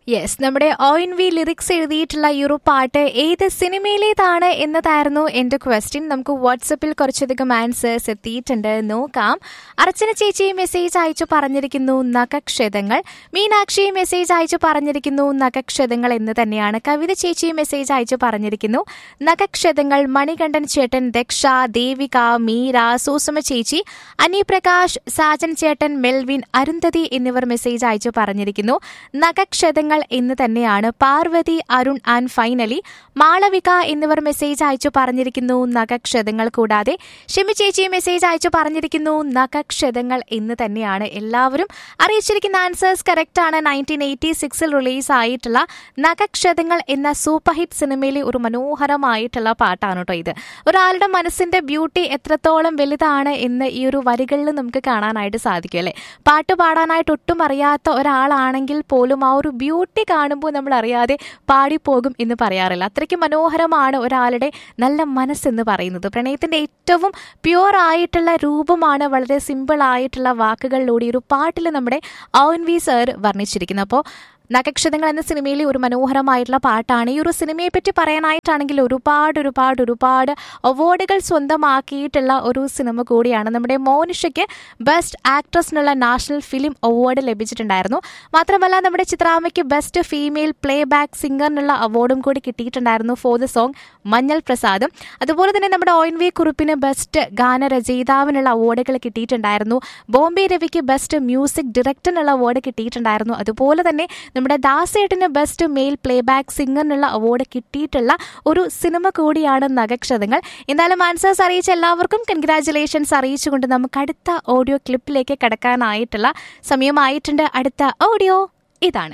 yes നമ്മുടെ O N V lyrics എഴുതിയിട്ടുള്ള ഈ ഒരു പാട്ട് ഏത് സിനിമയിലേതാണ് എന്നതായിരുന്നു എന്റെ ക്വസ്റ്റ്യൻ നമുക്ക് വാട്സപ്പിൽ കുറച്ചധികം ആൻസേഴ്സ് എത്തിയിട്ടുണ്ട് നോക്കാം അർച്ചന ചേച്ചി മെസ്സേജ് അയച്ചു പറഞ്ഞിരിക്കുന്നു നഖക്ഷതങ്ങൾ മീനാക്ഷി മെസ്സേജ് അയച്ചു പറഞ്ഞിരിക്കുന്നു നഖക്ഷതങ്ങൾ എന്ന് തന്നെയാണ് കവിത ചേച്ചി മെസ്സേജ് അയച്ചു പറഞ്ഞിരിക്കുന്നു നഖക്ഷതങ്ങൾ മണികണ്ഠൻ ചേട്ടൻ ദക്ഷ ദേവിക മീര സൂസുമ ചേച്ചി അനി പ്രകാശ് സാജൻ ചേട്ടൻ മെൽവിൻ അരുന്ധതി എന്നിവർ മെസ്സേജ് അയച്ചു പറഞ്ഞിരിക്കുന്നു നഖക്ഷതങ്ങൾ എന്ന് തന്നെയാണ് പാർവതി അരുൺ ആൻഡ് ഫൈനലി മാളവിക എന്നിവർ മെസ്സേജ് അയച്ചു പറഞ്ഞിരിക്കുന്നു നഖക്ഷതങ്ങൾ കൂടാതെ ഷിമി ചേച്ചി മെസ്സേജ് അയച്ചു പറഞ്ഞിരിക്കുന്നു നഖക്ഷതങ്ങൾ എന്ന് തന്നെയാണ് എല്ലാവരും അറിയിച്ചിരിക്കുന്ന ആൻസേഴ്സ് കറക്റ്റ് ആണ് നയൻറ്റീൻ എയ്റ്റി സിക്സിൽ റിലീസ് ആയിട്ടുള്ള നഖക്ഷതങ്ങൾ എന്ന സൂപ്പർ ഹിറ്റ് സിനിമയിലെ ഒരു മനോഹരമായിട്ടുള്ള പാട്ടാണ് കേട്ടോ ഇത് ഒരാളുടെ മനസ്സിന്റെ ബ്യൂട്ടി എത്രത്തോളം വലുതാണ് എന്ന് ഈ ഒരു വരികളിൽ നമുക്ക് കാണാനായിട്ട് സാധിക്കും അല്ലേ പാട്ട് പാടാനായിട്ട് ഒട്ടും അറിയാത്ത ഒരാളാണെങ്കിൽ പോലും ആ ഒരു ബ്യൂട്ടി കാണുമ്പോൾ നമ്മൾ അറിയാതെ പാടിപ്പോകും എന്ന് പറയാറില്ല അത്രയ്ക്ക് മനോഹരമാണ് ഒരാളുടെ നല്ല മനസ്സെന്ന് പറയുന്നത് പ്രണയത്തിന്റെ ഏറ്റവും പ്യുവർ ആയിട്ടുള്ള രൂപമാണ് വളരെ സിമ്പിൾ ആയിട്ടുള്ള വാക്കുകളിലൂടെ ഈ ഒരു പാട്ടിൽ നമ്മുടെ ഔൻ വി സർ വർണ്ണിച്ചിരിക്കുന്നത് അപ്പോൾ നഖക്ഷതങ്ങൾ എന്ന സിനിമയിലെ ഒരു മനോഹരമായിട്ടുള്ള പാട്ടാണ് ഈ ഒരു സിനിമയെ പറ്റി പറയാനായിട്ടാണെങ്കിൽ ഒരുപാട് ഒരുപാട് ഒരുപാട് അവാർഡുകൾ സ്വന്തമാക്കിയിട്ടുള്ള ഒരു സിനിമ കൂടിയാണ് നമ്മുടെ മോനിഷയ്ക്ക് ബെസ്റ്റ് ആക്ട്രസിനുള്ള നാഷണൽ ഫിലിം അവാർഡ് ലഭിച്ചിട്ടുണ്ടായിരുന്നു മാത്രമല്ല നമ്മുടെ ചിത്രാമ്മയ്ക്ക് ബെസ്റ്റ് ഫീമെയിൽ പ്ലേ ബാക്ക് സിംഗറിനുള്ള അവാർഡും കൂടി കിട്ടിയിട്ടുണ്ടായിരുന്നു ഫോർ ദ സോങ് മഞ്ഞൾ പ്രസാദും അതുപോലെ തന്നെ നമ്മുടെ ഒ എൻ വി കുറിപ്പിന് ബെസ്റ്റ് ഗാനരചയിതാവിനുള്ള അവാർഡുകൾ കിട്ടിയിട്ടുണ്ടായിരുന്നു ബോംബെ രവിക്ക് ബെസ്റ്റ് മ്യൂസിക് ഡയറക്ടറിനുള്ള അവാർഡ് കിട്ടിയിട്ടുണ്ടായിരുന്നു അതുപോലെ തന്നെ നമ്മുടെ ദാസേട്ടിന് ബെസ്റ്റ് മെയിൽ പ്ലേബാക്ക് സിംഗറിനുള്ള അവാർഡ് കിട്ടിയിട്ടുള്ള ഒരു സിനിമ കൂടിയാണ് നഖക്ഷതങ്ങൾ എന്തായാലും ആൻസേഴ്സ് അറിയിച്ച എല്ലാവർക്കും കൺഗ്രാറ്റുലേഷൻസ് അറിയിച്ചുകൊണ്ട് നമുക്ക് അടുത്ത ഓഡിയോ ക്ലിപ്പിലേക്ക് കടക്കാനായിട്ടുള്ള സമയമായിട്ടുണ്ട് അടുത്ത ഓഡിയോ ഇതാണ്